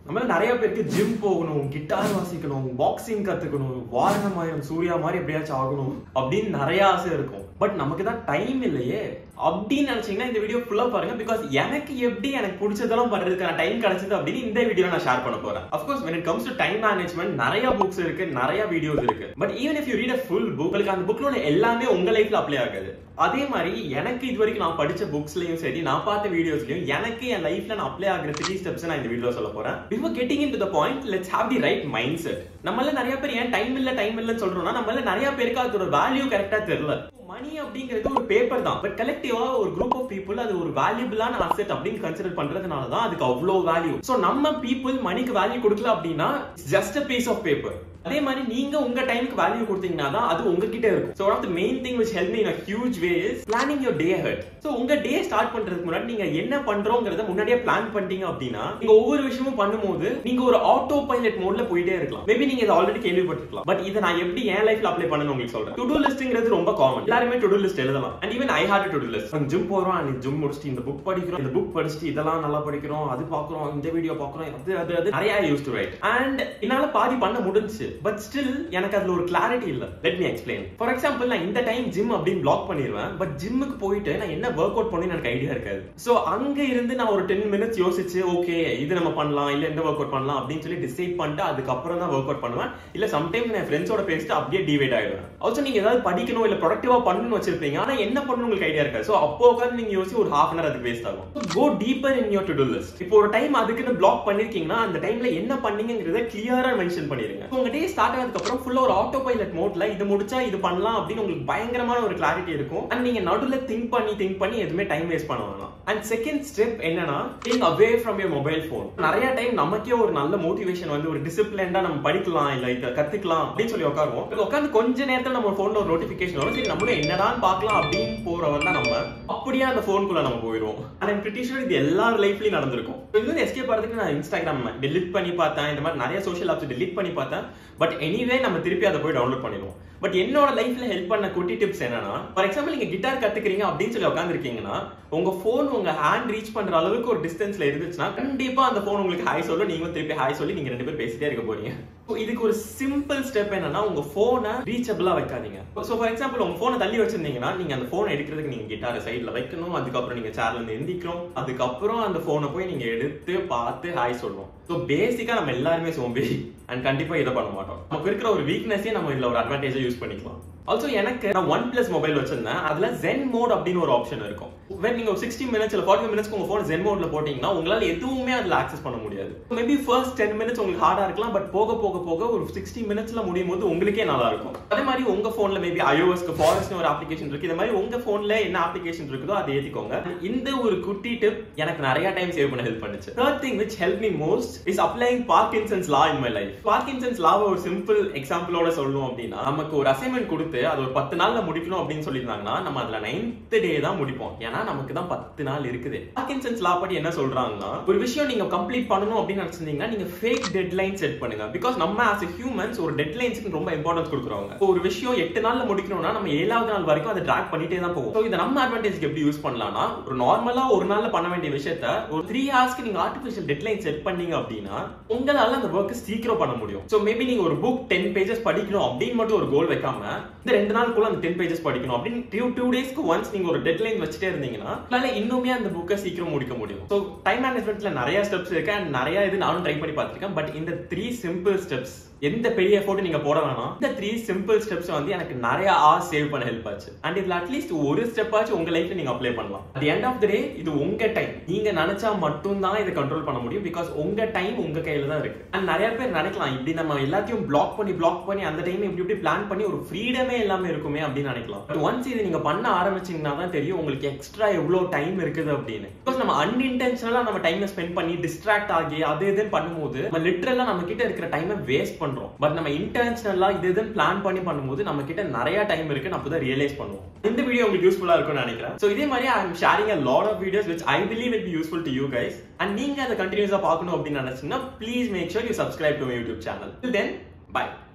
நம்மள நிறைய பேருக்கு ஜிம் போகணும் கிட்டார் வாசிக்கணும் பாக்ஸிங் கத்துக்கணும் வாரணமாயிரம் சூர்யா மாதிரி எப்படியாச்சும் ஆகணும் அப்படின்னு நிறைய ஆசை இருக்கும் பட் நமக்கு தான் டைம் இல்லையே அப்படின்னு நினைச்சீங்கன்னா இந்த வீடியோ ஃபுல்லா பாருங்க பிகாஸ் எனக்கு எப்படி எனக்கு பிடிச்சதெல்லாம் பண்றதுக்கான டைம் கிடைச்சது அப்படின்னு இந்த வீடியோ நான் ஷேர் பண்ண போறேன் of course when it comes to time management நிறைய புக்ஸ் இருக்கு நிறைய வீடியோஸ் இருக்கு but even if you read a full book உங்களுக்கு அந்த புக்ல உள்ள எல்லாமே உங்க லைஃப்ல அப்ளை ஆகாது அதே மாதிரி எனக்கு இது வரைக்கும் நான் படிச்ச புக்ஸ்லயும் சரி நான் பார்த்த வீடியோஸ்லயும் எனக்கு என் லைஃப்ல நான் அப்ளை ஆகிற த்ரீ ஸ்டெப்ஸ் நான் இந்த வீடியோ சொல்ல போறேன் before getting into the point let's have the right mindset நம்மள நிறைய பேர் ஏன் டைம் இல்ல டைம் இல்லன்னு சொல்றோம்னா நம்மள நிறைய பேருக்கு அதோட வேல்யூ கரெக்டா தெரியல மணி அப்படிங்கிறது ஒரு பேப்பர் தான் பட் கலெக்டிவா ஒரு குரூப் ஆஃப் பீப்புள் அது ஒரு வேல்யூபிளான அசெட் அப்படின்னு கன்சிடர் பண்றதுனால தான் அதுக்கு அவ்வளோ வேல்யூ சோ நம்ம பீப்புள் மணிக்கு வேல்யூ கொடுக்கல அப்படின்னா just a piece of paper அதே மாதிரி நீங்க உங்க டைமுக்கு வேல்யூ கொடுத்தீங்கன்னா தான் அது உங்ககிட்ட இருக்கும் so one of the main thing which help me in a huge way is planning your day ahead so உங்க டே ஸ்டார்ட் பண்றதுக்கு முன்னாடி நீங்க என்ன பண்றோங்கிறத முன்னாடியே பிளான் பண்ணிட்டீங்க அப்படின்னா நீங்க ஒவ்வொரு விஷயமும் பண்ணும்போது நீங்க ஒரு ஆட்டோ பைலட் மோட்ல போயிட்டே இருக்கலாம் மேபி நீங்க இதை ஆல்ரெடி கேள்விப்பட்டிருக்கலாம் பட் இதை நான் எப்படி என் லைஃப்ல அப்ளை பண்ணணும் உங்களுக்கு சொல்றேன் டு டூ லிஸ்ட்ங்கிறது ரொம்ப காமன் எல்லாருமே டு டூ லிஸ்ட் எழுதலாம் and even I hate to do list gym போறோம் அண்ட் ஜிம் முடிச்சுட்டு இந்த புக் படிக்கிறோம் இந்த புக் படிச்சுட்டு இதெல்லாம் நல்லா படிக்கிறோம் அது பாக்குறோம் இந்த வீடியோ பாக்குறோம் அது அது அது நிறைய யூஸ் டு ரைட் அண்ட் என்னால பாதி பண்ண முடிஞ்சுச்சு பட் ஸ்டில் எனக்கு அதுல ஒரு கிளாரிட்டி இல்ல let me explain for example நான் இந்த டைம் ஜிம் அப்படின்னு பிளாக் பண்ணிடுவேன் பட் ஜிம்முக்கு போயிட்டு நான் என்ன ஒர்க் அவுட் பண்ணி எனக்கு ஐடியா இருக்காது சோ அங்க இருந்து நான் ஒரு டென் மினிட்ஸ் யோசிச்சு ஓகே இது நம்ம பண்ணலாம் இல்ல எந்த ஒர்க் அவுட் பண்ணலாம் அப்படின்னு சொல்லி டிசைட் பண்ணிட்டு அதுக்கப்புறம் தான் ஒர்க் அவுட் பண்ணுவேன் இல்ல சம்டைம் நான் ஃப்ரெண்ட்ஸோட பேசிட்டு அப்படியே டிவைட் ஆயிடுவேன் ஆல்சோ நீங்க ஏதாவது படிக்கணும் இல்ல ப்ரொடக்டிவா பண்ணணும்னு வச்சிருப்பீங்க ஆனா என்ன பண்ணணும் உங்களுக்கு ஐடியா இருக்காது சோ அப்போ உட்காந்து நீங்க யோசிச்சு ஒரு ஹாஃப் அன் அதுக்கு வேஸ்ட் ஆகும் go deeper in your to do list இப்போ ஒரு டைம் அதுக்குன்னு பிளாக் பண்ணிருக்கீங்கன்னா அந்த டைம்ல என்ன பண்ணீங்கிறத கிளியரா மென்ஷன் பண்ணிருங்க உங்க டே ஸ்டார்ட் ஆனதுக்கு அப்புறம் ஃபுல்லா ஒரு ஆட்டோ பைலட் மோட்ல இது முடிச்சா இது பண்ணலாம் அப்படின்னு உங்களுக்கு பயங்கரமான ஒரு கிளாரிட்டி இருக்கும் அண்ட் நீங்க நடுவுல திங்க் பண்ணி திங்க் பண்ணி எதுவுமே டைம் வேஸ்ட் பண்ண வேணாம் அண்ட் செகண்ட் ஸ்டெப் என்னன்னா think away from your mobile phone நிறைய டைம் நமக்கே ஒரு நல்ல மோட்டிவேஷன் வந்து ஒரு டிசிப்ளின்டா நம்ம படிக்கலாம் இல்ல இதை கத்துக்கலாம் அப்படின்னு சொல்லி உட்காருவோம் உட்காந்து கொஞ்ச நேரத்துல நம்ம போன்ல ஒரு நோட்டிபிகேஷன் வரும் சரி நம்மளும் என்னடான்னு பார்க்கலாம் அப்படின்னு போறவன் தான் நம்ம அப்படியே அந்த போனுக்குள்ள நம்ம போயிடுவோம் அண்ட் ஐம் பிரிட்டி ஷூர் இது எல்லார் லைஃப்லயும் நடந்திருக்கும் இது வந்து எஸ்கேப் ஆகிறதுக்கு நான் இன்ஸ்டாகிராம் டெலிட் பண்ணி பார்த்தேன் இந்த மாதிரி நிறைய சோஷியல் ஆப்ஸ் டெலிட் பண்ணி பார்த்தேன் பட் எனிவே நம்ம திருப்பி அதை போய் டவுன்லோட் பண்ணிடுவோம் பட் என்னோட லைஃப்ல ஹெல்ப் பண்ண குட்டி டிப்ஸ் என்னன்னா ஃபார் எக்ஸாம்பிள் நீங்க கிட்டார் கத்துக்கிறீங்க அப்படின்னு சொல்லி உட்காந்துருக்கீங்கன்னா உங்க போன் உங்க ஹேண்ட் ரீச் பண்ற அளவுக்கு ஒரு டிஸ்டன்ஸ்ல இருந்துச்சுன்னா கண்டிப்பா அந்த போன் உங்களுக்கு ஹாய் சொல்லும் நீங்களும் திருப்பி ஹாய் சொல்லி நீங்க ரெண்டு பேரும் பேசிட்டே இருக்க போறீங்க இதுக்கு ஒரு சிம்பிள் ஸ்டெப் என்னன்னா உங்க போனை ரீச்சபிளா வைக்காதீங்க சோ ஃபார் எக்ஸாம்பிள் உங்க போனை தள்ளி வச்சிருந்தீங்கன்னா நீங்க அந்த போன் எடுக்கிறதுக்கு நீங்க கிட்டார சைட்ல வைக்கணும் அதுக்கப்புறம் நீங்க சேர்ல இருந்து எந்திக்கிறோம் அதுக்கப்புறம் அந்த போனை போய் நீங்க எடுத்து பார்த்து ஹாய் சொல்லணும் ஸோ பேசிக்கா நம்ம எல்லாருமே சோம்பேறி அண்ட் கண்டிப்பா இதை பண்ண மாட்டோம் நமக்கு இருக்கிற ஒரு வீக்னஸே நம்ம இதுல ஒரு அட்வான்டேஜா யூஸ் பண்ணிக்கலாம் ஆல்சோ எனக்கு நான் ஒன் பிளஸ் மொபைல் வச்சிருந்தேன் அதுல ஜென் மோட் அப்படின்னு ஒரு ஆப்ஷன் இருக்கும் வென் நீங்க ஒரு சிக்ஸ்டி மினிட்ஸ் இல்ல ஃபார்ட்டி மினிட்ஸ் உங்க போன் ஜென் மோட்ல போட்டீங்கன்னா உங்களால எதுவுமே அதுல ஆக்சஸ் பண்ண முடியாது மேபி ஃபர்ஸ்ட் டென் மினிட்ஸ் உங்களுக்கு ஹார்டா இருக்கலாம் பட் போக போக போக ஒரு சிக்ஸ்டி மினிட்ஸ்ல முடியும் போது உங்களுக்கே நல்லா இருக்கும் அதே மாதிரி உங்க போன்ல மேபி ஐஓஎஸ்க்கு ஃபாரஸ்ட் ஒரு அப்ளிகேஷன் இருக்கு இந்த மாதிரி உங்க போன்ல என்ன அப்ளிகேஷன் இருக்குதோ அதை ஏத்திக்கோங்க இந்த ஒரு குட்டி டிப் எனக்கு நிறைய டைம் சேவ் பண்ண ஹெல்ப் பண்ணுச்சு third thing which help me most is applying Parkinson's law in my life Parkinson's லாவை ஒரு சிம்பிள் எக்ஸாம்பிளோட சொல்லணும் அப்படின்னா நமக்கு ஒரு அசைன்மெண்ட் கொடுத்து அது ஒரு பத்து நாள்ல முடிக்கணும் அப்படின்னு சொல்லியிருந்தாங்கன்னா நம்ம அதுல நைன்த் டே தான் முடிப்போம் ஏன்னா நமக்கு தான் பத்து நாள் இருக்குது பார்க்கின்சன்ஸ் லா படி என்ன சொல்றாங்கன்னா ஒரு விஷயம் நீங்க கம்ப்ளீட் பண்ணணும் அப்படின்னு நினைச்சிருந்தீங்கன்னா நீங்க ஃபேக் டெட்லைன் செட் பண்ணுங்க பிகாஸ் நம்ம ஆஸ் ஹியூமன்ஸ் ஒரு டெட்லைன்ஸ்க்கு ரொம்ப இம்பார்ட்டன்ஸ் கொடுக்குறவங்க ஒரு விஷயம் எட்டு நாள்ல முடிக்கணும்னா நம்ம ஏழாவது நாள் வரைக்கும் அதை ட்ராக் பண்ணிட்டே தான் போகும் ஸோ இதை நம்ம அட்வான்டேஜ்க்கு எப்படி யூஸ் பண்ணலாம்னா ஒரு நார்மலா ஒரு நாள்ல பண்ண வேண்டிய விஷயத்த ஒரு த்ரீ ஹவர்ஸ்க்கு நீங்க ஆர்டிஃபிஷியல் டெட்லைன் செட் பண்ணீங்க அப்படின்னா உங்களால அந்த ஒர்க் சீக்கிரம் பண்ண முடியும் ஸோ மேபி நீங்க ஒரு புக் டென் பேஜஸ் படிக்கணும் அப்படின்னு மட்டும் ஒரு கோல் வைக்காம இந்த ரெண்டு நாளுக்குள்ள அந்த டென் பேஜஸ் படிக்கணும் அப்படின்னு டூ டூ டேஸ்க்கு ஒன்ஸ் நீங்க ஒரு டெட்லைன் வச்சுட்டே இருந்தீங்கன்னா உங்களால இன்னுமே அந்த புக்கை சீக்கிரம் முடிக்க முடியும் ஸோ டைம் மேனேஜ்மெண்ட்ல நிறைய ஸ்டெப்ஸ் இருக்கு அண்ட் நிறைய இது நானும் ட்ரை பண்ணி பார்த்திருக்கேன் பட் இந்த த்ரீ சிம்பிள் ஸ்டெப்ஸ் எந்த பெரிய எஃபோர்ட் நீங்க போட வேணாம் இந்த த்ரீ சிம்பிள் ஸ்டெப்ஸ் வந்து எனக்கு நிறைய ஆர் சேவ் பண்ண ஹெல்ப் ஆச்சு அண்ட் இதுல அட்லீஸ்ட் ஒரு ஸ்டெப் ஆச்சு உங்க லைஃப்ல நீங்க அப்ளை பண்ணலாம் at end of the day இது உங்க டைம் நீங்க நினைச்சா மட்டும் தான் இதை கண்ட்ரோல் பண்ண முடியும் பிகாஸ் உங்க டைம் உங்க கையில தான் இருக்கு அண்ட் நிறைய பேர் நினைக்கலாம் இப்படி நம்ம எல்லாத்தையும் பிளாக் பண்ணி பிளாக் பண்ணி அந்த டைம் இப்படி இப்படி பிளான் பண்ணி ஒரு ஃப்ரீடமே எல்லாமே இருக்குமே அப்படின்னு நினைக்கலாம் பட் ஒன்ஸ் இது நீங்க பண்ண ஆரம்பிச்சீங்கன்னா தான் தெரியும் உங்களுக்கு எக்ஸ்ட்ரா எவ்வளவு டைம் இருக்குது அப்படின்னு பிகாஸ் நம்ம அன்இன்டென்ஷனலா நம்ம டைம் ஸ்பெண்ட் பண்ணி டிஸ்ட்ராக்ட் ஆகி அது இதுன்னு பண்ணும்போது நம்ம லிட்டரலா நம்ம கிட்ட இருக்கிற டைமை வேஸ்ட் பண்றோம் பட் நம்ம இன்டென்ஷனலா இது இதுன்னு பிளான் பண்ணி பண்ணும்போது நம்ம கிட்ட நிறைய டைம் இருக்கு நம்ம தான் ரியலைஸ் பண்ணுவோம் இந்த வீடியோ உங்களுக்கு யூஸ்ஃபுல்லா இருக்கும்னு நினைக்கிறேன் சோ இதே மாதிரி I am sharing a lot of videos which I believe it be useful to you guys and நீங்க அதை கண்டினியூஸா பார்க்கணும் அப்படின்னு நினைச்சீங்கன்னா please make sure you subscribe to my YouTube channel then by